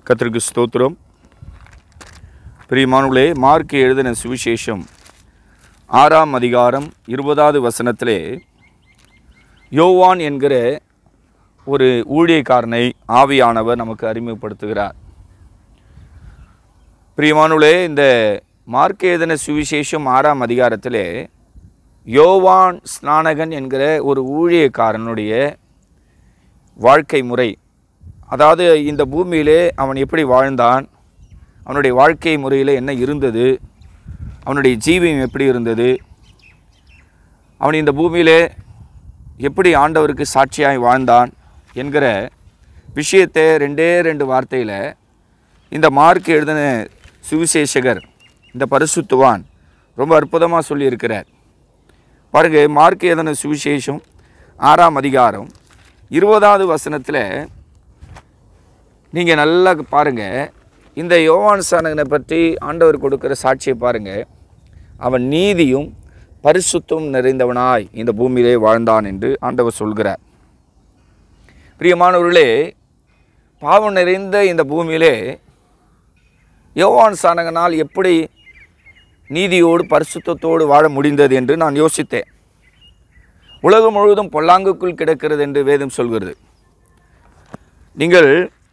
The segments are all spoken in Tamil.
கத்திற்கு ஸ்தோத்திரம் பிரியமானவர்களே மார்க் எழுதின சுவிசேஷம் ஆறாம் அதிகாரம் இருபதாவது வசனத்திலே யோவான் என்கிற ஒரு ஊழியக்காரனை ஆவியானவர் நமக்கு அறிமுகப்படுத்துகிறார் பிரியமானவர்களே இந்த மார்க் எழுதின சுவிசேஷம் ஆறாம் அதிகாரத்திலே யோவான் ஸ்நானகன் என்கிற ஒரு ஊழியக்காரனுடைய வாழ்க்கை முறை அதாவது இந்த பூமியிலே அவன் எப்படி வாழ்ந்தான் அவனுடைய வாழ்க்கை முறையில் என்ன இருந்தது அவனுடைய ஜீவியம் எப்படி இருந்தது அவன் இந்த பூமியிலே எப்படி ஆண்டவருக்கு சாட்சியாய் வாழ்ந்தான் என்கிற விஷயத்தை ரெண்டே ரெண்டு வார்த்தையில் இந்த மார்க் எழுதின சுவிசேஷகர் இந்த பரிசுத்துவான் ரொம்ப அற்புதமாக சொல்லியிருக்கிறார் பாருங்க மார்க் எழுதின சுவிசேஷம் ஆறாம் அதிகாரம் இருபதாவது வசனத்தில் நீங்கள் நல்லா பாருங்கள் இந்த யோவான் சானகனை பற்றி ஆண்டவர் கொடுக்குற சாட்சியை பாருங்கள் அவன் நீதியும் பரிசுத்தம் நிறைந்தவனாய் இந்த பூமியிலே வாழ்ந்தான் என்று ஆண்டவர் சொல்கிறார் பிரியமானவர்களே பாவம் நிறைந்த இந்த பூமியிலே யோவான் சானகனால் எப்படி நீதியோடு பரிசுத்தத்தோடு வாழ முடிந்தது என்று நான் யோசித்தேன் உலகம் முழுவதும் பொல்லாங்குக்குள் கிடக்கிறது என்று வேதம் சொல்கிறது நீங்கள்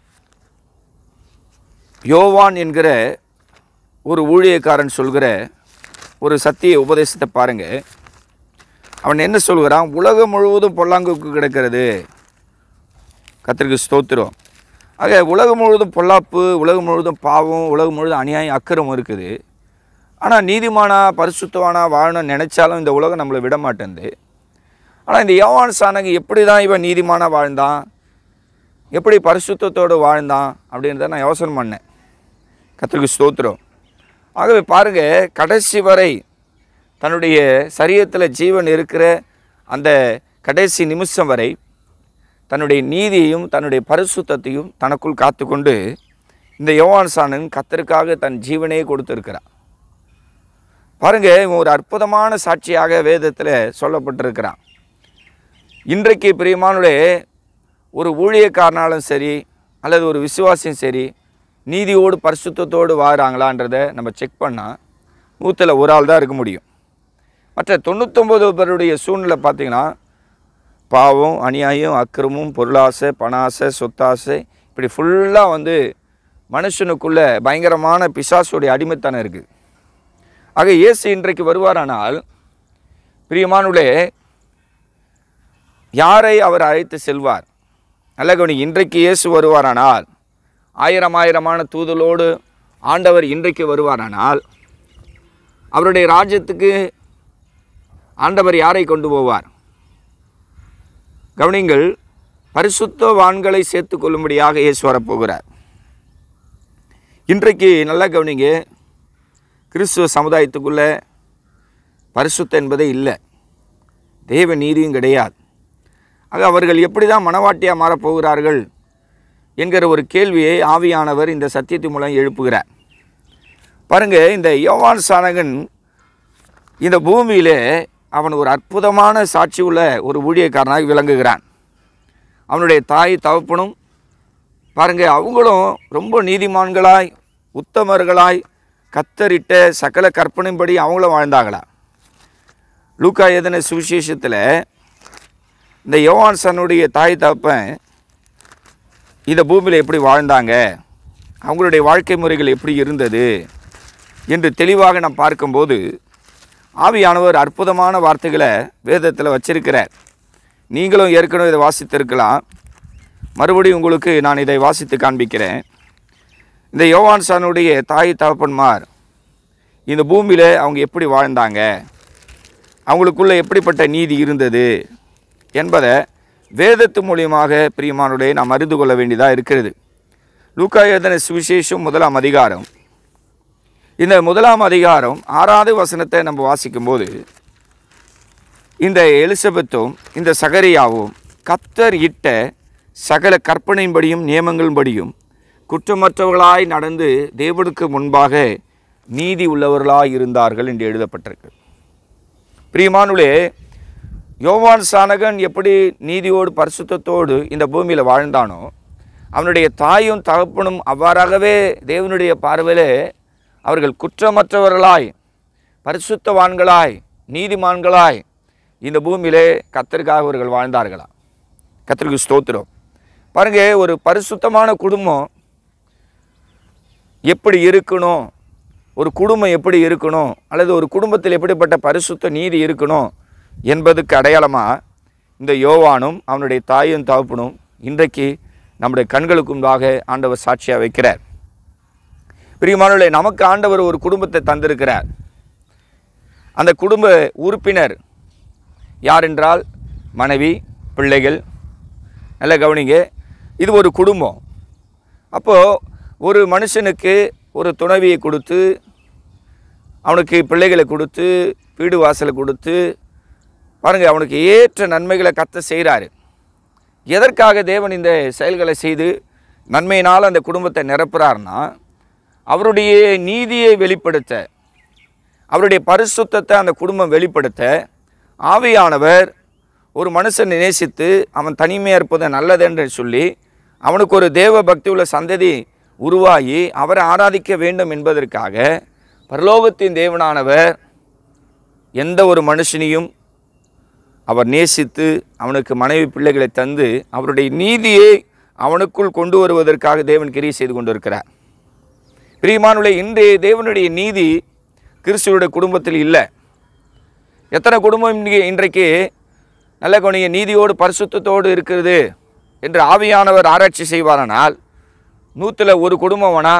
யோவான் என்கிற ஒரு ஊழியக்காரன் சொல்கிற ஒரு சத்திய உபதேசத்தை பாருங்க அவன் என்ன சொல்கிறான் உலகம் முழுவதும் பொல்லாங்குக்கு கிடக்கிறது கத்திரிக்கு ஸ்தோத்திரம் ஆக உலகம் முழுவதும் பொல்லாப்பு உலகம் முழுவதும் பாவம் உலகம் முழுவதும் அநியாயம் அக்கிரமம் இருக்குது ஆனால் நீதிமானா பரிசுத்தவானா வாழணும்னு நினச்சாலும் இந்த உலகம் நம்மளை விட மாட்டேங்குது ஆனால் இந்த யோவான் சானகி எப்படி தான் இவன் நீதிமானா வாழ்ந்தான் எப்படி பரிசுத்தத்தோடு வாழ்ந்தான் அப்படின்றத நான் யோசனை பண்ணேன் கத்திரிக்கு ஸ்தோத்திரம் ஆகவே பாருங்கள் கடைசி வரை தன்னுடைய சரீரத்தில் ஜீவன் இருக்கிற அந்த கடைசி நிமிஷம் வரை தன்னுடைய நீதியையும் தன்னுடைய பரிசுத்தத்தையும் தனக்குள் காத்துக்கொண்டு இந்த யோவான் சாணன் கத்தருக்காக தன் ஜீவனையே கொடுத்துருக்கிறான் பாருங்க இவன் ஒரு அற்புதமான சாட்சியாக வேதத்தில் சொல்லப்பட்டிருக்கிறான் இன்றைக்கு பிரியமானுடைய ஒரு ஊழியக்காரனாலும் சரி அல்லது ஒரு விசுவாசியும் சரி நீதியோடு பரிசுத்தத்தோடு வாராங்களான்றதை நம்ம செக் பண்ணால் நூற்றில் ஒரு ஆள் தான் இருக்க முடியும் மற்ற தொண்ணூத்தொம்பது பேருடைய சூழ்நிலை பார்த்திங்கன்னா பாவம் அநியாயம் அக்கிரமும் பொருளாசை பணாசை சொத்தாசை இப்படி ஃபுல்லாக வந்து மனுஷனுக்குள்ள பயங்கரமான பிசாசுடைய அடிமைத்தனம் இருக்குது ஆக இயேசு இன்றைக்கு வருவாரானால் பிரியமானுடைய யாரை அவர் அழைத்து செல்வார் நல்ல கவனி இன்றைக்கு இயேசு வருவாரானால் ஆயிரம் ஆயிரமான தூதலோடு ஆண்டவர் இன்றைக்கு வருவாரானால் அவருடைய ராஜ்யத்துக்கு ஆண்டவர் யாரை கொண்டு போவார் கவனிங்கள் பரிசுத்தவான்களை சேர்த்து கொள்ளும்படியாக இயேசு வரப்போகிறார் இன்றைக்கு நல்லா கவனிங்க கிறிஸ்துவ சமுதாயத்துக்குள்ளே பரிசுத்தம் என்பதே இல்லை தெய்வ நீதியும் கிடையாது ஆக அவர்கள் எப்படி தான் மனவாட்டியாக மாறப்போகிறார்கள் என்கிற ஒரு கேள்வியை ஆவியானவர் இந்த சத்தியத்தின் மூலம் எழுப்புகிறார் பாருங்க இந்த யோவான் சானகன் இந்த பூமியிலே அவன் ஒரு அற்புதமான சாட்சி உள்ள ஒரு ஊழியக்காரனாக விளங்குகிறான் அவனுடைய தாய் தகப்பனும் பாருங்க அவங்களும் ரொம்ப நீதிமான்களாய் உத்தமர்களாய் கத்தரிட்ட சகல கற்பனைப்படி அவங்களும் வாழ்ந்தாங்களா லூக்கா எதன சுவிசேஷத்தில் இந்த யோவான் சனுடைய தாய் தகப்பன் இந்த பூமியில் எப்படி வாழ்ந்தாங்க அவங்களுடைய வாழ்க்கை முறைகள் எப்படி இருந்தது என்று தெளிவாக நாம் பார்க்கும்போது ஆவியானவர் அற்புதமான வார்த்தைகளை வேதத்தில் வச்சிருக்கிறார் நீங்களும் ஏற்கனவே இதை வாசித்திருக்கலாம் மறுபடியும் உங்களுக்கு நான் இதை வாசித்து காண்பிக்கிறேன் இந்த யோவான் சானுடைய தாய் தகப்பன்மார் இந்த பூமியில் அவங்க எப்படி வாழ்ந்தாங்க அவங்களுக்குள்ள எப்படிப்பட்ட நீதி இருந்தது என்பதை வேதத்து மூலியமாக பிரியமானுடைய நாம் அறிந்து கொள்ள வேண்டியதாக இருக்கிறது லூக்கா எழுதின சுவிசேஷம் முதலாம் அதிகாரம் இந்த முதலாம் அதிகாரம் ஆறாவது வசனத்தை நம்ம வாசிக்கும்போது இந்த எலிசபெத்தும் இந்த சகரியாவும் கத்தர் இட்ட சகல கற்பனையின்படியும் நியமங்களின்படியும் குற்றமற்றவர்களாய் நடந்து தேவனுக்கு முன்பாக நீதி உள்ளவர்களாய் இருந்தார்கள் என்று எழுதப்பட்டிருக்கு பிரியமானுளே யோவான் சானகன் எப்படி நீதியோடு பரிசுத்தத்தோடு இந்த பூமியில் வாழ்ந்தானோ அவனுடைய தாயும் தகப்பனும் அவ்வாறாகவே தேவனுடைய பார்வையிலே அவர்கள் குற்றமற்றவர்களாய் பரிசுத்தவான்களாய் நீதிமான்களாய் இந்த பூமியிலே கத்தருக்காக அவர்கள் வாழ்ந்தார்களா கத்தருக்கு ஸ்தோத்திரம் பாருங்க ஒரு பரிசுத்தமான குடும்பம் எப்படி இருக்கணும் ஒரு குடும்பம் எப்படி இருக்கணும் அல்லது ஒரு குடும்பத்தில் எப்படிப்பட்ட பரிசுத்த நீதி இருக்கணும் என்பதுக்கு அடையாளமாக இந்த யோவானும் அவனுடைய தாயும் தகப்பனும் இன்றைக்கு நம்முடைய கண்களுக்கு முன்பாக ஆண்டவர் சாட்சியாக வைக்கிறார் பிரியமானவர்களே நமக்கு ஆண்டவர் ஒரு குடும்பத்தை தந்திருக்கிறார் அந்த குடும்ப உறுப்பினர் யார் என்றால் மனைவி பிள்ளைகள் நல்ல கவனிங்க இது ஒரு குடும்பம் அப்போது ஒரு மனுஷனுக்கு ஒரு துணைவியை கொடுத்து அவனுக்கு பிள்ளைகளை கொடுத்து வீடு வாசலை கொடுத்து பாருங்கள் அவனுக்கு ஏற்ற நன்மைகளை கத்த செய்கிறாரு எதற்காக தேவன் இந்த செயல்களை செய்து நன்மையினால் அந்த குடும்பத்தை நிரப்புறாருன்னா அவருடைய நீதியை வெளிப்படுத்த அவருடைய பரிசுத்தத்தை அந்த குடும்பம் வெளிப்படுத்த ஆவியானவர் ஒரு மனுஷனை நேசித்து அவன் தனிமையாக இருப்பது நல்லதென்று சொல்லி அவனுக்கு ஒரு தேவ பக்தி உள்ள சந்ததி உருவாகி அவரை ஆராதிக்க வேண்டும் என்பதற்காக பரலோகத்தின் தேவனானவர் எந்த ஒரு மனுஷனையும் அவர் நேசித்து அவனுக்கு மனைவி பிள்ளைகளை தந்து அவருடைய நீதியை அவனுக்குள் கொண்டு வருவதற்காக தேவன் கிரியை செய்து கொண்டிருக்கிறார் பிரியமானுடைய இன்றைய தேவனுடைய நீதி கிறிஸ்துவோட குடும்பத்தில் இல்லை எத்தனை குடும்பம் இன்றைக்கு இன்றைக்கு நல்ல கவனிங்க நீதியோடு பரிசுத்தத்தோடு இருக்கிறது என்று ஆவியானவர் ஆராய்ச்சி செய்வாரானால் நூற்றில் ஒரு குடும்பம் வேணா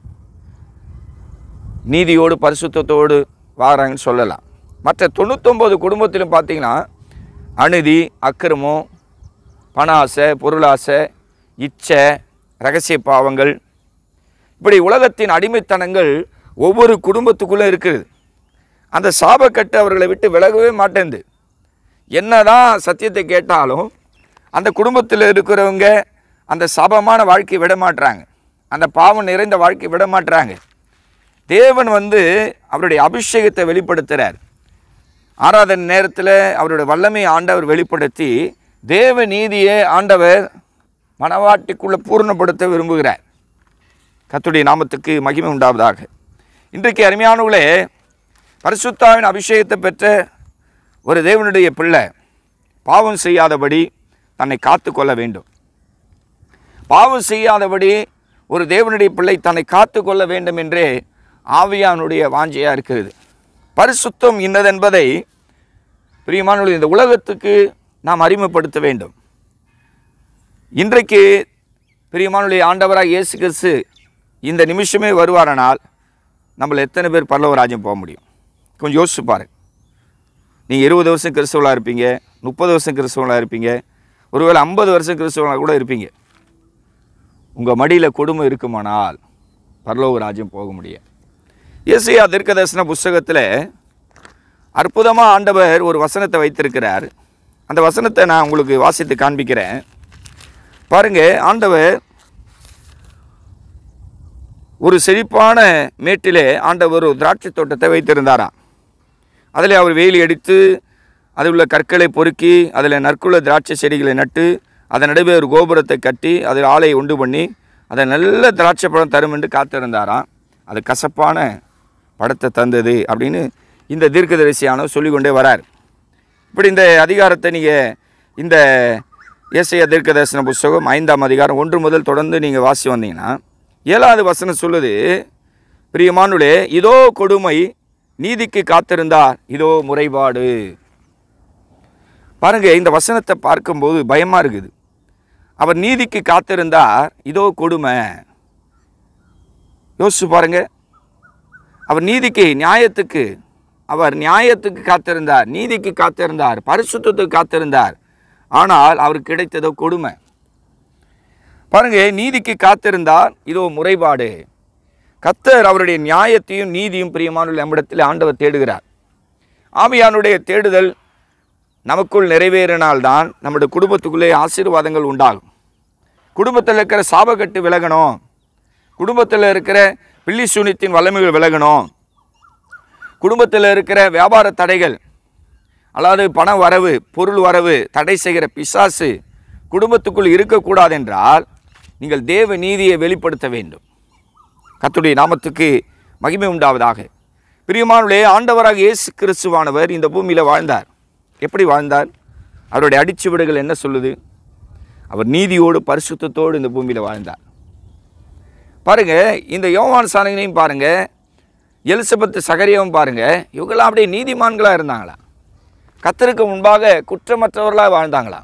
நீதியோடு பரிசுத்தத்தோடு வாராங்கன்னு சொல்லலாம் மற்ற தொண்ணூத்தொம்பது குடும்பத்திலும் பார்த்தீங்கன்னா அநீதி அக்கிரமம் பண ஆசை பொருளாசை இச்சை ரகசிய பாவங்கள் இப்படி உலகத்தின் அடிமைத்தனங்கள் ஒவ்வொரு குடும்பத்துக்குள்ளே இருக்குது அந்த சாபக்கட்டு அவர்களை விட்டு விலகவே மாட்டேங்குது என்னதான் சத்தியத்தை கேட்டாலும் அந்த குடும்பத்தில் இருக்கிறவங்க அந்த சாபமான வாழ்க்கை விட மாட்றாங்க அந்த பாவம் நிறைந்த வாழ்க்கை விட மாட்றாங்க தேவன் வந்து அவருடைய அபிஷேகத்தை வெளிப்படுத்துகிறார் ஆராதனை நேரத்தில் அவருடைய வல்லமையை ஆண்டவர் வெளிப்படுத்தி தேவ நீதியை ஆண்டவர் மனவாட்டிக்குள்ளே பூர்ணப்படுத்த விரும்புகிறார் கர்த்தருடைய நாமத்துக்கு மகிமை உண்டாவதாக இன்றைக்கு அருமையானவர்களே பரிசுத்தாவின் அபிஷேகத்தை பெற்ற ஒரு தேவனுடைய பிள்ளை பாவம் செய்யாதபடி தன்னை காத்து கொள்ள வேண்டும் பாவம் செய்யாதபடி ஒரு தேவனுடைய பிள்ளை தன்னை காத்து கொள்ள வேண்டும் என்றே ஆவியானுடைய வாஞ்சையாக இருக்கிறது பரிசுத்தம் இன்னதென்பதை பிரியமானவர்களே இந்த உலகத்துக்கு நாம் அறிமுகப்படுத்த வேண்டும் இன்றைக்கு பிரியமானவர்களே ஆண்டவராக இயேசு கிறிஸ்து இந்த நிமிஷமே வருவாரானால் நம்மள எத்தனை பேர் பரலவராஜ்யம் போக முடியும் கொஞ்சம் யோசிச்சு பாருங்க நீங்கள் இருபது வருஷம் கிறிஸ்தவளாக இருப்பீங்க முப்பது வருஷம் கிறிஸ்தவளாக இருப்பீங்க ஒருவேளை ஐம்பது வருஷம் கிறிஸ்தவளாக கூட இருப்பீங்க உங்கள் மடியில் கொடுமை இருக்குமானால் பரலோக ராஜ்யம் போக முடியும் இயேசையா தீர்க்கதரிசன புஸ்தகத்தில் அற்புதமாக ஆண்டவர் ஒரு வசனத்தை வைத்திருக்கிறார் அந்த வசனத்தை நான் உங்களுக்கு வாசித்து காண்பிக்கிறேன் பாருங்க ஆண்டவர் ஒரு செழிப்பான மேட்டிலே ஆண்டவர் ஒரு திராட்சை தோட்டத்தை வைத்திருந்தாராம் அதில் அவர் வேலி அடித்து அதில் உள்ள கற்களை பொறுக்கி அதில் நற்குள்ள திராட்சை செடிகளை நட்டு அதன் நடுவே ஒரு கோபுரத்தை கட்டி அதில் ஆலையை உண்டு பண்ணி அதை நல்ல திராட்சை பழம் தரும் என்று காத்திருந்தாராம் அது கசப்பான படத்தை தந்தது அப்படின்னு இந்த தீர்க்கதரிசியானவர் சொல்லிக்கொண்டே வரார் இப்படி இந்த அதிகாரத்தை நீங்கள் இந்த ஏசைய தீர்க்கதரிசன புஸ்தகம் ஐந்தாம் அதிகாரம் ஒன்று முதல் தொடர்ந்து நீங்கள் வாசி வந்தீங்கன்னா ஏழாவது வசனம் சொல்லுது பிரியமானுளே இதோ கொடுமை நீதிக்கு காத்திருந்தார் இதோ முறைபாடு பாருங்க இந்த வசனத்தை பார்க்கும்போது பயமா இருக்குது அவர் நீதிக்கு காத்திருந்தார் இதோ கொடுமை யோசிச்சு பாருங்க அவர் நீதிக்கு நியாயத்துக்கு அவர் நியாயத்துக்கு காத்திருந்தார் நீதிக்கு காத்திருந்தார் பரிசுத்தத்துக்கு காத்திருந்தார் ஆனால் அவருக்கு கிடைத்ததோ கொடுமை பாருங்க நீதிக்கு காத்திருந்தார் இதோ முறைபாடு கத்தர் அவருடைய நியாயத்தையும் நீதியும் பிரியமான நம்மிடத்தில் ஆண்டவர் தேடுகிறார் ஆவியானுடைய தேடுதல் நமக்குள் நிறைவேறினால்தான் நம்முடைய குடும்பத்துக்குள்ளே ஆசீர்வாதங்கள் உண்டாகும் குடும்பத்தில் இருக்கிற சாபக்கட்டு விலகணும் குடும்பத்தில் இருக்கிற பில்லி சூனியத்தின் வல்லமைகள் விலகணும் குடும்பத்தில் இருக்கிற வியாபார தடைகள் அதாவது பண வரவு பொருள் வரவு தடை செய்கிற பிசாசு குடும்பத்துக்குள் இருக்கக்கூடாது என்றால் நீங்கள் தேவ நீதியை வெளிப்படுத்த வேண்டும் கர்த்தருடைய நாமத்துக்கு மகிமை உண்டாவதாக பிரியமானுடைய ஆண்டவராக இயேசு கிறிஸ்துவானவர் இந்த பூமியில் வாழ்ந்தார் எப்படி வாழ்ந்தார் அவருடைய அடிச்சுவடுகள் என்ன சொல்லுது அவர் நீதியோடு பரிசுத்தத்தோடு இந்த பூமியில் வாழ்ந்தார் பாருங்க இந்த யோவான் சாணகனையும் பாருங்க எலிசபெத் சகரியாவும் பாருங்க இவங்கெல்லாம் அப்படியே நீதிமான்களாக இருந்தாங்களா கத்தருக்கு முன்பாக குற்றமற்றவர்களாக வாழ்ந்தாங்களா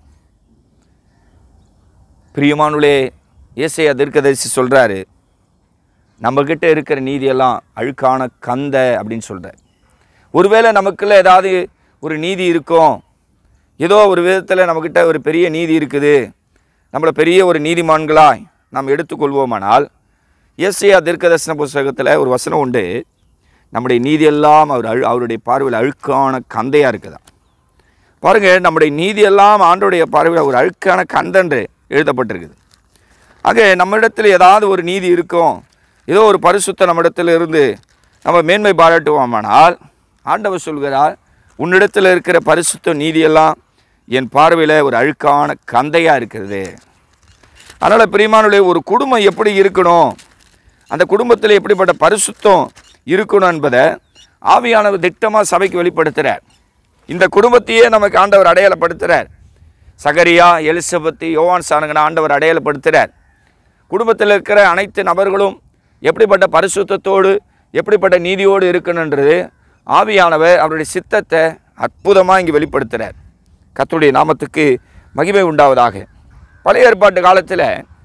பிரியமானுளே ஏசையா தீர்க்கதரிசி சொல்கிறாரு நம்மக்கிட்ட இருக்கிற நீதியெல்லாம் அழுக்கான கந்த அப்படின்னு சொல்கிறார் ஒருவேளை நமக்குள்ள ஏதாவது ஒரு நீதி இருக்கும் ஏதோ ஒரு விதத்தில் நம்மக்கிட்ட ஒரு பெரிய நீதி இருக்குது நம்மளை பெரிய ஒரு நீதிமான்களாய் நாம் எடுத்துக்கொள்வோமானால் ஏசையா தீர்க்கதர்சன புஸ்தகத்தில் ஒரு வசனம் உண்டு நம்முடைய நீதியெல்லாம் அவர் அழு அவருடைய பார்வையில் அழுக்கான கந்தையாக இருக்குதான் பாருங்கள் நம்முடைய நீதியெல்லாம் ஆண்டோடைய பார்வையில் ஒரு அழுக்கான கந்தன்று எழுதப்பட்டிருக்குது ஆக நம்மிடத்தில் ஏதாவது ஒரு நீதி இருக்கும் ஏதோ ஒரு பரிசுத்த நம்மிடத்தில் இருந்து நம்ம மேன்மை பாராட்டுவோமானால் ஆண்டவர் சொல்கிறார் உன்னிடத்தில் இருக்கிற பரிசுத்த நீதியெல்லாம் என் பார்வையில் ஒரு அழுக்கான கந்தையாக இருக்கிறது அதனால் பிரியமானுடைய ஒரு குடும்பம் எப்படி இருக்கணும் அந்த குடும்பத்தில் எப்படிப்பட்ட பரிசுத்தம் இருக்கணும் என்பதை ஆவியானவர் திட்டமாக சபைக்கு வெளிப்படுத்துகிறார் இந்த குடும்பத்தையே நமக்கு ஆண்டவர் அடையாளப்படுத்துகிறார் சகரியா எலிசபெத்து யோவான் சானங்கன ஆண்டவர் அடையாளப்படுத்துகிறார் குடும்பத்தில் இருக்கிற அனைத்து நபர்களும் எப்படிப்பட்ட பரிசுத்தத்தோடு எப்படிப்பட்ட நீதியோடு இருக்கணுன்றது ஆவியானவர் அவருடைய சித்தத்தை அற்புதமாக இங்கே வெளிப்படுத்துகிறார் கர்த்தருடைய நாமத்துக்கு மகிமை உண்டாவதாக பழைய ஏற்பாட்டு காலத்தில்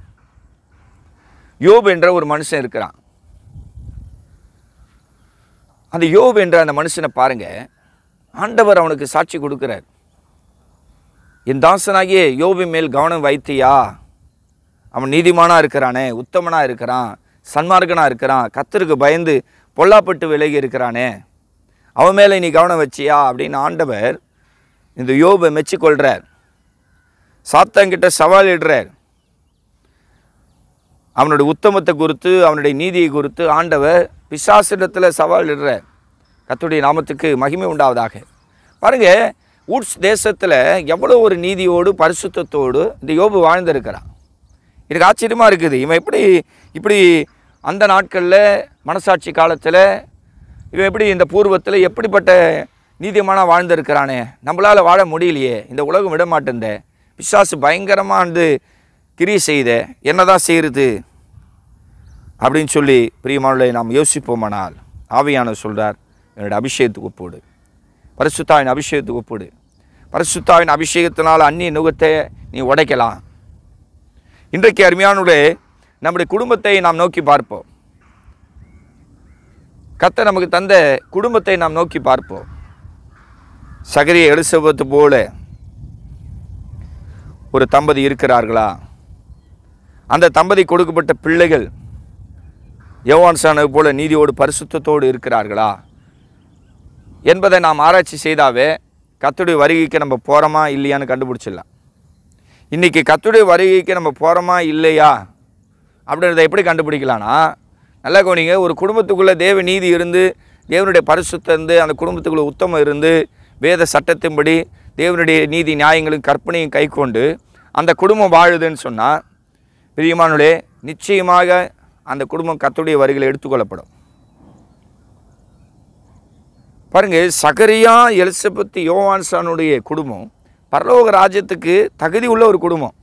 யோப் என்ற ஒரு மனுஷன் இருக்கிறான் அந்த யோப் என்ற அந்த மனுஷனை பாருங்க ஆண்டவர் அவனுக்கு சாட்சி கொடுக்கிறார் என் தாசனாகிய யோபின் மேல் கவனம் வைத்தியா அவன் நீதிமானா இருக்கிறானே உத்தமனா இருக்கிறான் சன்மார்க்கனா இருக்கிறான் கத்தருக்கு பயந்து பொல்லாப்பட்டு விலகி இருக்கிறானே அவன் மேலே நீ கவனம் வச்சியா அப்படின்னு ஆண்டவர் இந்த யோபை மெச்சிக்கொள்கிறார் சாத்தாங்கிட்ட சவால் இடுறார் அவனுடைய உத்தமத்தை குறித்து அவனுடைய நீதியை குறித்து ஆண்டவர் பிசாசிடத்தில் சவால் இடுறார் கர்த்தருடைய நாமத்துக்கு மகிமை உண்டாவதாக பாருங்க ஊட்ஸ் தேசத்தில் எவ்வளோ ஒரு நீதியோடு பரிசுத்தத்தோடு இந்த யோபு வாழ்ந்திருக்கிறான் எனக்கு ஆச்சரியமாக இருக்குது இவன் எப்படி இப்படி அந்த நாட்களில் மனசாட்சி காலத்தில் இவன் எப்படி இந்த பூர்வத்தில் எப்படிப்பட்ட நீதிமானாக வாழ்ந்திருக்கிறானே நம்மளால் வாழ முடியலையே இந்த உலகம் விட மாட்டேந்த பிசாசு பயங்கரமாக வந்து கிரி செய்த என்னதான் செய்கிறது அப்படின்னு சொல்லி பிரியமானவர்களை நாம் யோசிப்போமானால் ஆவியானவர் சொல்றார் என்னோட அபிஷேகத்துக்கு ஒப்புடு பரிசுத்தாவின் அபிஷேகத்துக்கு ஒப்புடு பரிசுத்தாவின் அபிஷேகத்தினால் அந்நிய நுகத்தை நீ உடைக்கலாம் இன்றைக்கு அருமையானுடைய நம்முடைய குடும்பத்தை நாம் நோக்கி பார்ப்போம் கர்த்தர் நமக்கு தந்த குடும்பத்தை நாம் நோக்கி பார்ப்போம் சகரிய எலிசபெத்து போல ஒரு தம்பதி இருக்கிறார்களா அந்த தம்பதி கொடுக்கப்பட்ட பிள்ளைகள் யோவான் சானது போல நீதியோடு பரிசுத்தத்தோடு இருக்கிறார்களா என்பதை நாம் ஆராய்ச்சி செய்தாவே கத்துடைய வருகைக்கு நம்ம போகிறோமா இல்லையான்னு கண்டுபிடிச்சிடலாம் இன்றைக்கி கத்துடைய வருகைக்கு நம்ம போகிறோமா இல்லையா அப்படின்றத எப்படி கண்டுபிடிக்கலாம்னா நல்லா கவனிங்க ஒரு குடும்பத்துக்குள்ளே தேவ நீதி இருந்து தேவனுடைய பரிசுத்தம் இருந்து அந்த குடும்பத்துக்குள்ளே உத்தமம் இருந்து வேத சட்டத்தின்படி தேவனுடைய நீதி நியாயங்களும் கற்பனையும் கைக்கொண்டு அந்த குடும்பம் வாழுதுன்னு சொன்னால் பிரியமானுடைய நிச்சயமாக அந்த குடும்பம் கத்துடைய வரிகளை எடுத்துக்கொள்ளப்படும் பாருங்க சகரியா எலிசபெத் யோவான்சானுடைய குடும்பம் பரலோக ராஜ்யத்துக்கு தகுதி உள்ள ஒரு குடும்பம்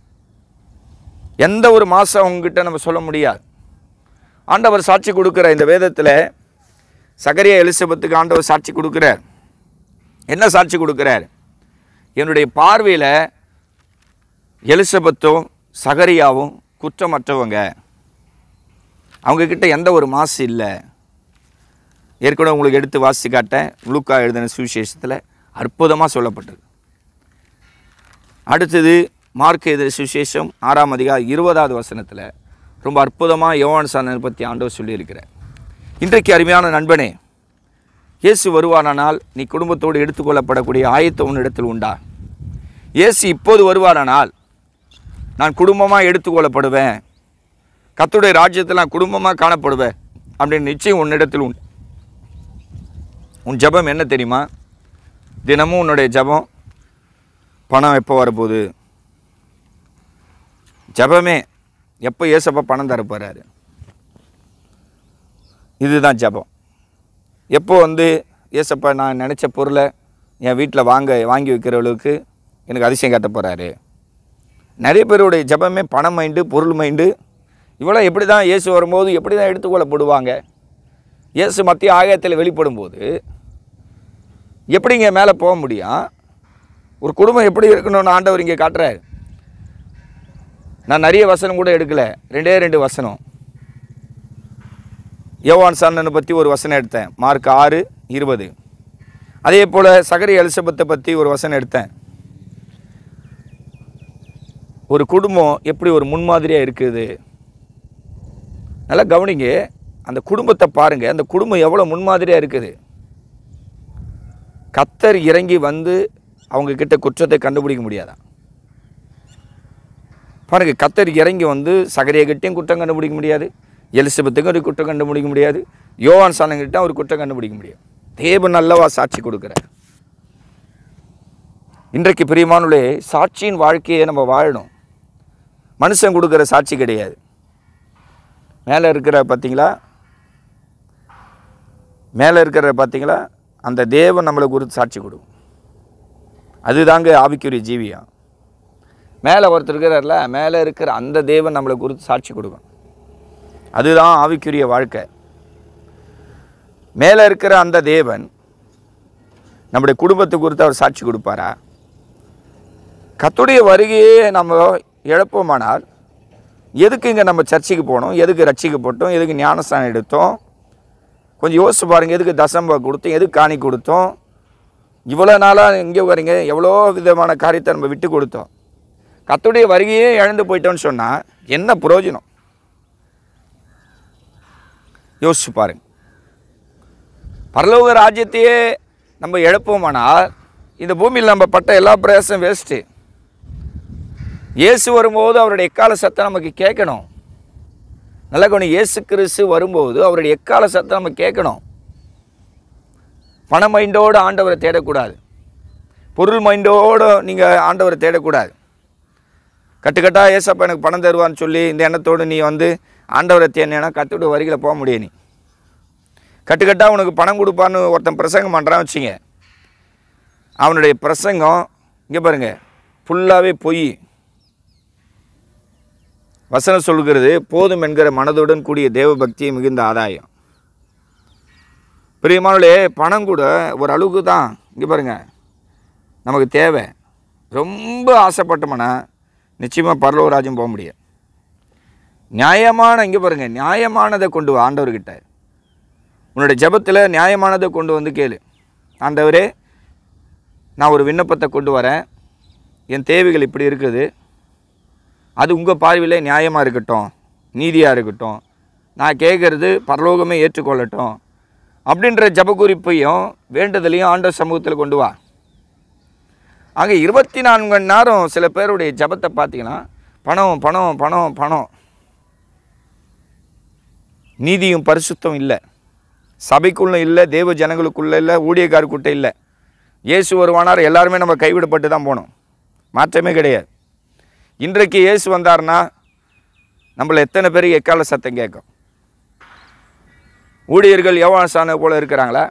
எந்த ஒரு மாதம் அவங்ககிட்ட நம்ம சொல்ல முடியாது ஆண்டவர் சாட்சி கொடுக்குற இந்த வேதத்தில் சகரியா எலிசபெத்துக்கு ஆண்டவர் சாட்சி கொடுக்குறார் என்ன சாட்சி கொடுக்குறார் என்னுடைய பார்வையில் எலிசபெத்தும் சகரியாவும் குற்றமற்றவங்க அவங்கக்கிட்ட எந்த ஒரு மாசு இல்லை ஏற்கனவே உங்களுக்கு எடுத்து வாசித்து காட்டேன் லூக்கா எழுதின சுவிசேஷத்தில் அற்புதமாக சொல்லப்பட்டது அடுத்தது மார்க் எழுதின சுவிசேஷம் ஆறாம் அதிகாரம் இருபதாவது வசனத்தில் ரொம்ப அற்புதமாக யோவான் சாணனை பற்றி ஆண்டவர் சொல்லியிருக்கிறார் இன்றைக்கு அருமையான நண்பனே இயேசு வருவாரானால் நீ குடும்பத்தோடு எடுத்துக்கொள்ளப்படக்கூடிய ஆயத்தம் உன்னிடத்தில் உண்டா இயேசு இப்போது வருவாரானால் நான் குடும்பமாக எடுத்துக்கொள்ளப்படுவேன் கர்த்தருடைய ராஜ்யத்தில் நான் குடும்பமாக காணப்படுவேன் அப்படின்னு நிச்சயம் உன்னிடத்தில் உண்டு உன் ஜெபம் என்ன தெரியுமா தினமும் உன்னுடைய ஜெபம் பணம் எப்போ வரப்போகுது ஜெபமே எப்போ ஏசப்பா பணம் தர போகிறாரு இதுதான் ஜெபம் எப்போ வந்து ஏசப்பா நான் நினச்ச பொருளை என் வீட்டில் வாங்க வாங்கி வைக்கிற அளவுக்கு எனக்கு அதிசயம் காட்ட போகிறாரு நிறைய பேருடைய ஜெபமே பணம் மைண்டு பொருள் மைண்டு இவ்வளோ எப்படி தான் இயேசு வரும்போது எப்படி தான் எடுத்துக்கொள்ளப்படுவாங்க இயேசு மத்திய ஆகாயத்தில் வெளிப்படும் போது எப்படிங்க மேலே போக முடியும் ஒரு குடும்பம் எப்படி இருக்கணும்னு ஆண்டவர் இங்கே காட்டுறாரு நான் நிறைய வசனம் கூட எடுக்கலை ரெண்டே ரெண்டு வசனம் யோவான் சன்னனை பற்றி ஒரு வசனம் எடுத்தேன் மார்க் ஆறு இருபது அதே போல் சகரி எலிசபெத்தை பற்றி ஒரு வசனம் எடுத்தேன் ஒரு குடும்பம் எப்படி ஒரு முன்மாதிரியாக இருக்குது நல்லா கவனிங்க அந்த குடும்பத்தை பாருங்கள் அந்த குடும்பம் எவ்வளோ முன்மாதிரியாக இருக்குது கத்தர் இறங்கி வந்து அவங்க கிட்ட குற்றத்தை கண்டுபிடிக்க முடியாதா பாருங்க கத்தர் இறங்கி வந்து சகரியகிட்டையும் குற்றம் கண்டுபிடிக்க முடியாது எலிசபெத்துக்கும் ஒரு குற்றம் கண்டுபிடிக்க முடியாது யோவான் சாணங்கிட்ட ஒரு குற்றம் கண்டுபிடிக்க முடியாது தேவன் நல்லவா சாட்சி கொடுக்குறார் இன்றைக்கு பிரியமானுள்ளே சாட்சியின் வாழ்க்கையை நம்ம வாழணும் மனுஷன் கொடுக்குற சாட்சி கிடையாது மேலே இருக்கிற பார்த்தீங்களா மேலே இருக்கிற பார்த்தீங்களா அந்த தேவன் நம்மளை குறித்து சாட்சி கொடுக்கும் அதுதாங்க ஆவிக்குரிய ஜீவியம் மேலே ஒருத்தர் இருக்கிறார்ல மேலே இருக்கிற அந்த தேவன் நம்மளை குறித்து சாட்சி கொடுக்கும் அதுதான் ஆவிக்குரிய வாழ்க்கை மேலே இருக்கிற அந்த தேவன் நம்முடைய குடும்பத்தை குறித்து அவர் சாட்சி கொடுப்பாரா கத்துடைய வருகையே நம்ம இழப்போமானால் எதுக்கு இங்கே நம்ம சர்ச்சுக்கு போனோம் எதுக்கு ரட்சிக்கப்பட்டோம் எதுக்கு ஞானஸ்தானம் எடுத்தோம் கொஞ்சம் யோசிச்சு பாருங்கள் எதுக்கு தசம்பா கொடுத்தோம் எதுக்கு காணி கொடுத்தோம் இவ்வளோ நாளாக இங்கே வரீங்க எவ்வளோ விதமான காரியத்தை நம்ம விட்டு கொடுத்தோம் கத்துடைய வருகையே இழந்து போயிட்டோம்னு சொன்னால் என்ன பிரயோஜனம் யோசிச்சு பாருங்க பரலோக ராஜ்யத்தையே நம்ம இழப்போமானால் இந்த பூமியில் நம்ம பட்ட எல்லா பிரயாசம் வேஸ்ட்டு இயேசு வரும்போது அவருடைய எக்கால சத்தம் நமக்கு கேட்கணும் நல்ல கவனி இயேசு கிறிஸ்து வரும்போது அவருடைய எக்கால சத்தம் நம்ம கேட்கணும் பண மைண்டோடு ஆண்டவரை தேடக்கூடாது பொருள் மைண்டோடு நீங்கள் ஆண்டவரை தேடக்கூடாது கட்டுக்கட்டா ஏசப்பா எனக்கு பணம் தருவான்னு சொல்லி இந்த எண்ணத்தோடு நீ வந்து ஆண்டவரை தேடினா கத்துவிட வரிகளை போக முடியும் நீ கட்டுக்கட்டா உனக்கு பணம் கொடுப்பான்னு ஒருத்தன் பிரசங்கம் பண்ணுறான் வச்சுங்க அவனுடைய பிரசங்கம் இங்கே பாருங்க ஃபுல்லாகவே பொய் வசனம் சொல்கிறது போதும் என்கிற மனதுடன் கூடிய தேவ பக்தியை மிகுந்த ஆதாயம் பிரியமானே பணம் கூட ஒரு அளவுக்கு தான் இங்கே பாருங்க நமக்கு தேவை ரொம்ப ஆசைப்பட்டோம்னா நிச்சயமாக பரலோகராஜ்யம் போக முடியாது நியாயமான இங்கே பாருங்க நியாயமானதை கொண்டு வா ஆண்டவர்கிட்ட உன்னுடைய ஜெபத்தில் நியாயமானதை கொண்டு வந்து கேளு ஆண்டவரே நான் ஒரு விண்ணப்பத்தை கொண்டு வரேன் என் தேவைகள் இப்படி இருக்குது அது உங்கள் பார்வையில் நியாயமாக இருக்கட்டும் நீதியாக இருக்கட்டும் நான் கேட்குறது பரலோகமே ஏற்றுக்கொள்ளட்டும் அப்படின்ற ஜப குறிப்பையும் வேண்டுதலையும் ஆண்டவர் சமூகத்தில் கொண்டு வா ஆக இருபத்தி நான்கு மணி நேரம் சில பேருடைய ஜபத்தை பார்த்தீங்கன்னா பணம் பணம் பணம் பணம் நீதியும் பரிசுத்தம் இல்லை சபைக்குள்ள இல்லை தேவ ஜனங்களுக்குள்ள இல்லை ஊழியக்காருக்கிட்ட இல்லை இயேசு வருவானார் எல்லாருமே நம்ம கைவிடப்பட்டு தான் போனோம் மாற்றமே கிடையாது இன்றைக்கு இயேசு வந்தார்னா நம்மள எத்தனை பேருக்கு எக்கால சத்தம் கேட்கும் ஊழியர்கள் யோவாசான போல இருக்கிறாங்களா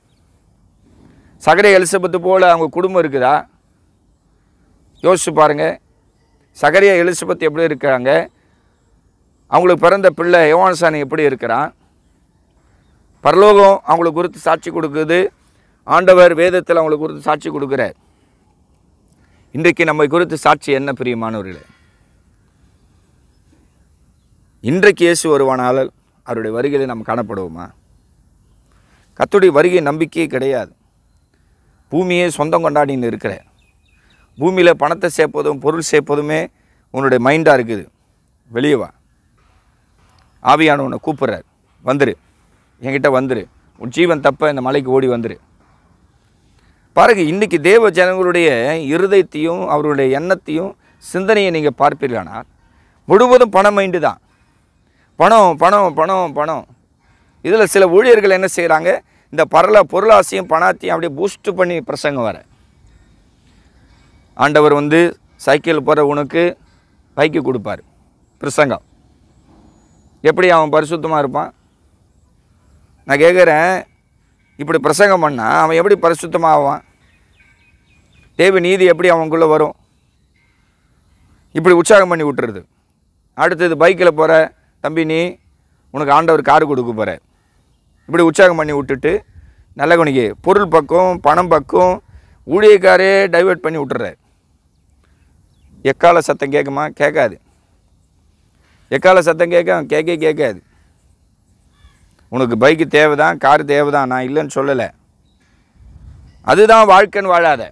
சகரை எலிசபெத்து போல் அவங்க குடும்பம் இருக்குதா யோசிச்சு பாருங்க சகரியா எலிசபெத் எப்படி இருக்காங்க அவங்களுக்கு பிறந்த பிள்ளை யோவான்சானி எப்படி இருக்கிறான் பரலோகம் அவங்களுக்கு குறித்து சாட்சி கொடுக்குது ஆண்டவர் வேதத்தில் அவங்களுக்கு குறித்து சாட்சி கொடுக்குறார் இன்றைக்கு நம்ம குறித்து சாட்சி என்ன பிரியமானவர்களே இன்றைக்கு இயேசு வருவானால் அவருடைய வருகையில் நம்ம காணப்படுவோமா கத்துடைய வருகை நம்பிக்கையே கிடையாது பூமியே சொந்தம் கொண்டாடின்னு இருக்கிற பூமியில் பணத்தை சேர்ப்பதும் பொருள் சேர்ப்பதுமே உன்னுடைய மைண்டாக இருக்குது வெளியே வா ஆவியானவனை கூப்பிட்றார் வந்துரு என்கிட்ட வந்துரு உன் ஜீவன் தப்ப இந்த மலைக்கு ஓடி வந்துரு பாருங்க இன்றைக்கி தேவ ஜனங்களுடைய இருதயத்தையும் அவருடைய எண்ணத்தையும் சிந்தனையை நீங்கள் பார்ப்பீர்களானால் முழுவதும் பண மைண்டு தான் பணம் பணம் பணம் பணம் இதில் சில ஊழியர்கள் என்ன செய்கிறாங்க இந்த பரல பொருளாசையும் பணத்தையும் அப்படியே பூஸ்ட் பண்ணி பிரசங்கம் வர ஆண்டவர் வந்து சைக்கிள் போகிற உனக்கு பைக்கு கொடுப்பார் பிரசங்கம் எப்படி அவன் பரிசுத்தமாக இருப்பான் நான் கேட்குறேன் இப்படி பிரசங்கம் பண்ணால் அவன் எப்படி பரிசுத்தமாக ஆவான் தேவ நீதி எப்படி அவனுக்குள்ளே வரும் இப்படி உற்சாகம் பண்ணி விட்டுறது அடுத்தது பைக்கில் போகிற தம்பி நீ உனக்கு ஆண்டவர் கார் கொடுக்க போகிற இப்படி உற்சாகம் பண்ணி விட்டுட்டு நல்ல கவனிக்கு பொருள் பக்கம் பணம் பக்கம் ஊழியக்காரே டைவர்ட் பண்ணி விட்டுற எக்கால சத்தம் கேட்குமா கேட்காது எக்கால சத்தம் கேட்க கேட்க கேட்காது உனக்கு பைக்கு தேவைதான் கார் தேவைதான் நான் இல்லைன்னு சொல்லலை அதுதான் வாழ்க்கைன்னு வாழாத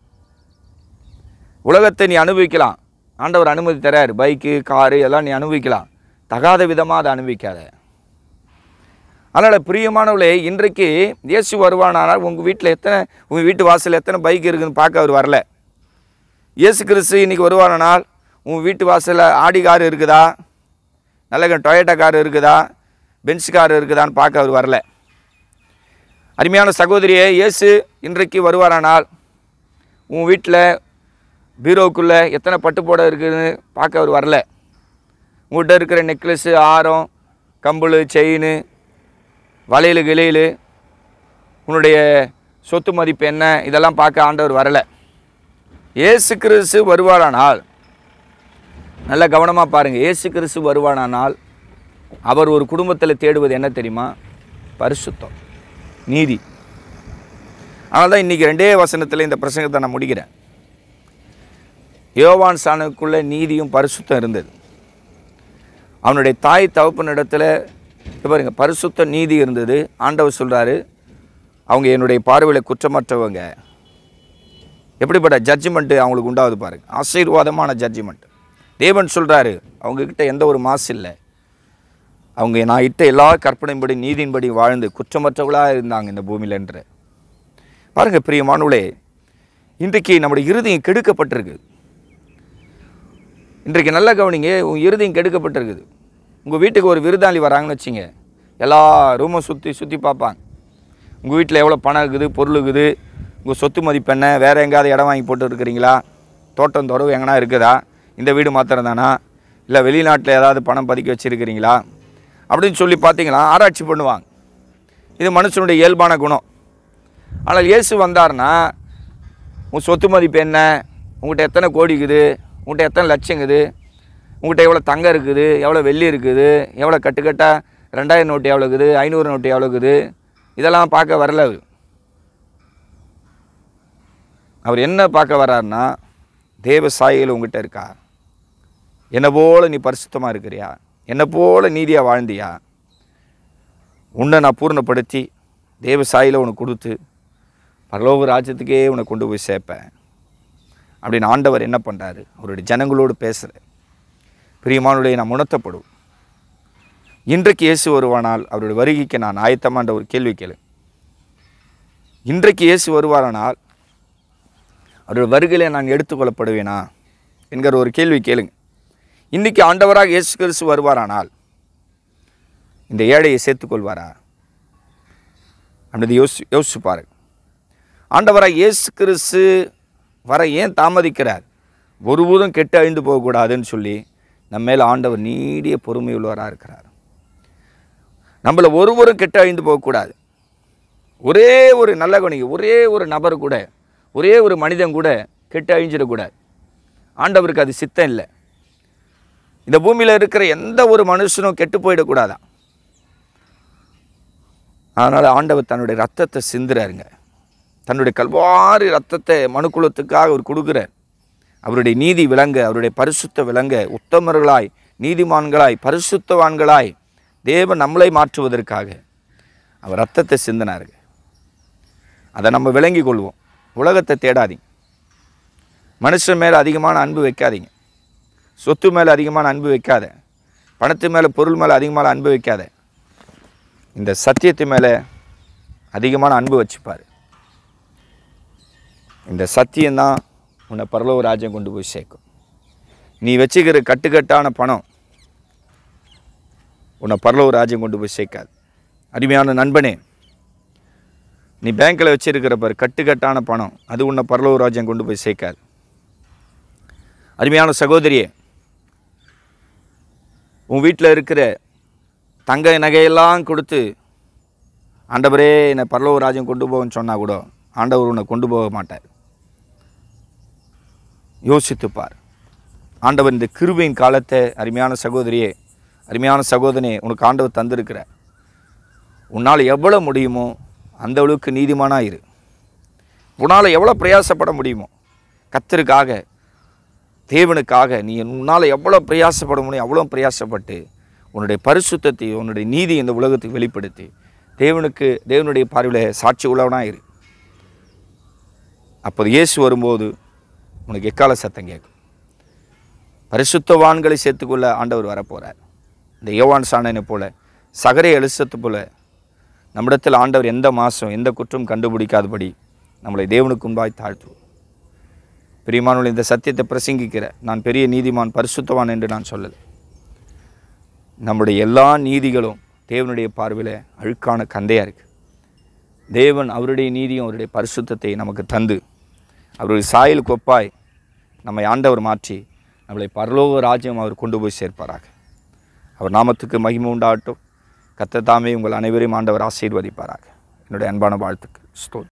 உலகத்தை நீ அனுபவிக்கலாம் ஆண்டவர் அனுமதி தரார் பைக்கு காரு எல்லாம் நீ அனுபவிக்கலாம் தகாத விதமாக அதை அனுபவிக்காத அதனால் பிரியமானவளே இன்றைக்கு இயேசு வருவானால் உங்கள் வீட்டில் எத்தனை உங்கள் வீட்டு வாசலில் எத்தனை பைக் இருக்குதுன்னு பார்க்க அவர் வரல இயேசு கிறிஸ்து இன்றைக்கி வருவானால் உங்கள் வீட்டு வாசலில் ஆடி கார் இருக்குதா நல்ல டொயேட்டா கார் இருக்குதா பென்ஸ் கார் இருக்குதான்னு பார்க்க அவர் வரல அருமையான சகோதரியே இயேசு இன்றைக்கு வருவாரானால் உன் வீட்டில் பீரோவுக்குள்ளே எத்தனை பட்டு போட இருக்குதுன்னு பார்க்க அவர் வரல உங்கள்கிட்ட இருக்கிற நெக்லஸ்ஸு ஆரம் கம்பளு செயின் வளையல் கிளையல் உன்னுடைய சொத்து மதிப்பு என்ன இதெல்லாம் பார்க்க ஆண்டவர் வரல இயேசு கிறிஸ்து வருவாரானால் நல்ல கவனமாக பாருங்கள் இயேசு கிறிஸ்து வருவானானால் அவர் ஒரு குடும்பத்தில் தேடுவது என்ன தெரியுமா பரிசுத்தம் நீதி அதனால தான் இன்றைக்கி ரெண்டே வசனத்தில் இந்த பிரசங்கத்தை நான் முடிக்கிறேன் யோவான் சாணுக்குள்ளே நீதியும் பரிசுத்தம் இருந்தது அவனுடைய தாய் தகப்பனிடத்தில் இங்க பாருங்க பரிசுத்த நீதி இருந்தது ஆண்டவர் சொல்கிறாரு அவங்க என்னுடைய பார்வையில் குற்றமற்றவங்க எப்படிப்பட்ட ஜட்ஜ்மெண்ட்டு அவங்களுக்கு உண்டாகுது பாருங்க ஆசீர்வாதமான ஜட்ஜ்மெண்ட் தேவன் சொல்கிறாரு அவங்கக்கிட்ட எந்த ஒரு மாசு இல்லை அவங்க நான் இட்ட எல்லா கற்பனையின்படி நீதியின்படி வாழ்ந்து குற்றமற்றவர்களாக இருந்தாங்க இந்த பூமியிலன்ற பாருங்க பிரியமானவளே இன்றைக்கு நம்முடைய இருதயம் கெடுக்கப்பட்டிருக்கு இன்றைக்கு நல்லா கவனிங்க உங்கள் இருதயம் கெடுக்கப்பட்டிருக்குது உங்கள் வீட்டுக்கு ஒரு விருந்தாளி வராங்கன்னு வச்சுங்க எல்லா ரூமும் சுற்றி சுற்றி பார்ப்பாங்க உங்கள் வீட்டில் எவ்வளோ பணம் இருக்குது பொருள் இருக்குது உங்கள் சொத்து மதிப்பு என்ன வேறு எங்கேயாவது இடம் வாங்கி போட்டு இருக்கிறீங்களா தோட்டம் துறவு எங்கன்னா இருக்குதா இந்த வீடு மாத்திரம் தானா இல்லை வெளிநாட்டில் ஏதாவது பணம் பதுக்கி வச்சுருக்கிறீங்களா அப்படின்னு சொல்லி பார்த்தீங்களா ஆராய்ச்சி பண்ணுவாங்க இது மனுஷனுடைய இயல்பான குணம் ஆனால் இயேசு வந்தார்னா உன் சொத்து மதிப்பு என்ன உங்கள்கிட்ட எத்தனை கோடி இருக்குது உங்கள்கிட்ட எத்தனை லட்சம் இருக்குது உங்கள்கிட்ட எவ்வளோ தங்கம் இருக்குது எவ்வளோ வெள்ளி இருக்குது எவ்வளோ கட்டுக்கட்டாக ரெண்டாயிரம் நோட்டு எவ்வளோ இருக்குது ஐநூறு நோட்டு எவ்வளோ இருக்குது இதெல்லாம் பார்க்க வரல அவர் அவர் என்ன பார்க்க வர்றாருன்னா தேவ சாயல் உங்ககிட்ட இருக்கா என்னை போல நீ பரிசுத்தமாக இருக்கிறியா என்னை போல நீதியாக வாழ்ந்தியா உன்னை நான் பூர்ணப்படுத்தி தேவ சாயில உனக்கு கொடுத்து பரலோக ராஜ்யத்துக்கே உன்னை கொண்டு போய் சேர்ப்பேன் அப்படின்னு ஆண்டவர் என்ன பண்ணுறாரு அவருடைய ஜனங்களோடு பேசுகிறார் பிரியமானுடைய நான் உணர்த்தப்படும் இன்றைக்கு இயேசு வருவானால் அவருடைய வருகைக்கு நான் ஆயத்தமான்ற ஒரு கேள்வி கேளு இன்றைக்கு இயேசு வருவாரானால் அவருடைய வருகையிலே நான் எடுத்துக்கொள்ளப்படுவேனா என்கிற ஒரு கேள்வி கேளுங்க இன்றைக்கி ஆண்டவராக இயேசு கிறிஸ்து வருவாரானால் இந்த ஏழையை சேர்த்துக்கொள்வாரா அப்படி யோசி யோசிச்சு பாருங்க ஆண்டவராக இயேசு கிறிஸ்து வர ஏன் தாமதிக்கிறார் ஒருபோதும் கெட்டு அழிந்து போகக்கூடாதுன்னு சொல்லி நம்ம மேல் ஆண்டவர் நீடிய பொறுமையுள்ளவராக இருக்கிறார் நம்மளை ஒருவரும் கெட்டு அழிந்து போகக்கூடாது ஒரே ஒரு நல்ல கவனிங்க ஒரே ஒரு நபர் கூட ஒரே ஒரு மனிதன் கூட கெட்டு அழிஞ்சிடக்கூடாது ஆண்டவருக்கு அது சித்தம் இல்லை இந்த பூமியில் இருக்கிற எந்த ஒரு மனுஷனும் கெட்டு போயிடக்கூடாதான் அதனால் ஆண்டவர் தன்னுடைய ரத்தத்தை சிந்துறாருங்க தன்னுடைய கல்வாரி ரத்தத்தை மனுக்குலத்துக்காக அவர் கொடுக்குறார் அவருடைய நீதி விளங்க அவருடைய பரிசுத்த விளங்க உத்தமர்களாய் நீதிமான்களாய் பரிசுத்தவான்களாய் தேவன் நம்மளை மாற்றுவதற்காக அவர் ரத்தத்தை சிந்தினாருங்க அதை நம்ம விளங்கி கொள்வோம் உலகத்தை தேடாதீங்க மனுஷன் மேலே அதிகமான அன்பு வைக்காதீங்க சொத்து மேலே அதிகமான அன்பு வைக்காத பணத்து மேலே பொருள் மேலே அதிகமான அன்பு வைக்காத இந்த சத்தியத்து மேலே அதிகமான அன்பு வச்சுப்பார் இந்த சத்தியம்தான் உன்னை பரலோக ராஜ்யம் கொண்டு போய் சேர்க்கும் நீ வச்சுக்கிற கட்டுக்கட்டான பணம் உன்னை பரலோக ராஜ்யம் கொண்டு போய் சேர்க்காது அருமையான நண்பனே நீ பேங்க்கில் வச்சிருக்கிற பாரு கட்டுக்கட்டான பணம் அது உன்னை பரலோக ராஜ்யம் கொண்டு போய் சேர்க்காது அருமையான சகோதரியே உன் வீட்டில் இருக்கிற தங்க நகையெல்லாம் கொடுத்து ஆண்டவரே என்னை பரலோக ராஜ்யம் கொண்டு போகன்னு சொன்னால் கூட ஆண்டவர் உன்னை கொண்டு போக மாட்டார் யோசித்துப்பார் ஆண்டவர் இந்த கிருபையின் காலத்தை அருமையான சகோதரியே அருமையான சகோதரனே உனக்கு ஆண்டவர் தந்திருக்கிற உன்னால் எவ்வளோ முடியுமோ அந்த அளவுக்கு நீதிமானா இரு உன்னால் எவ்வளோ பிரயாசப்பட முடியுமோ கத்தருக்காக தேவனுக்காக நீ உன்னால் எவ்வளோ பிரயாசப்பட முடியும் அவ்வளோ பிரயாசப்பட்டு உன்னுடைய பரிசுத்தத்தை உன்னுடைய நீதி இந்த உலகத்துக்கு வெளிப்படுத்தி தேவனுக்கு தேவனுடைய பார்வையில் சாட்சி உள்ளவனாக இரு அப்போது இயேசு வரும்போது உனக்கு எக்கால சத்தம் கேட்கும் பரிசுத்தவான்களை சேர்த்துக்கொள்ள ஆண்டவர் வரப்போகிறார் இந்த யோவான் சாணனை போல சகரை எழுசத்து போல நம்மிடத்தில் ஆண்டவர் எந்த மாதம் எந்த குற்றம் கண்டுபிடிக்காதபடி நம்மளை தேவனுக்கு முன்பாய் தாழ்த்துவோம் பிரியமானவர்கள் இந்த சத்தியத்தை பிரசங்கிக்கிற நான் பெரிய நீதிமான் பரிசுத்தவான் என்று நான் சொல்லலை நம்முடைய எல்லா நீதிகளும் தேவனுடைய பார்வையில் அழுக்கான கந்தையாக இருக்குது தேவன் அவருடைய நீதியும் அவருடைய பரிசுத்தத்தை நமக்கு தந்து அவருடைய சாயல் கொப்பாய் நம்மை ஆண்டவர் மாற்றி நம்மளை பரலோக ராஜ்யம் அவர் கொண்டு போய் சேர்ப்பாராக அவர் நாமத்துக்கு மகிமை உண்டாகட்டும் கத்தத்தாமே உங்கள் அனைவரையும் ஆண்டவர் ஆசீர்வதிப்பாராக என்னுடைய அன்பான வாழ்த்துக்கள் ஸ்தோத்திரம்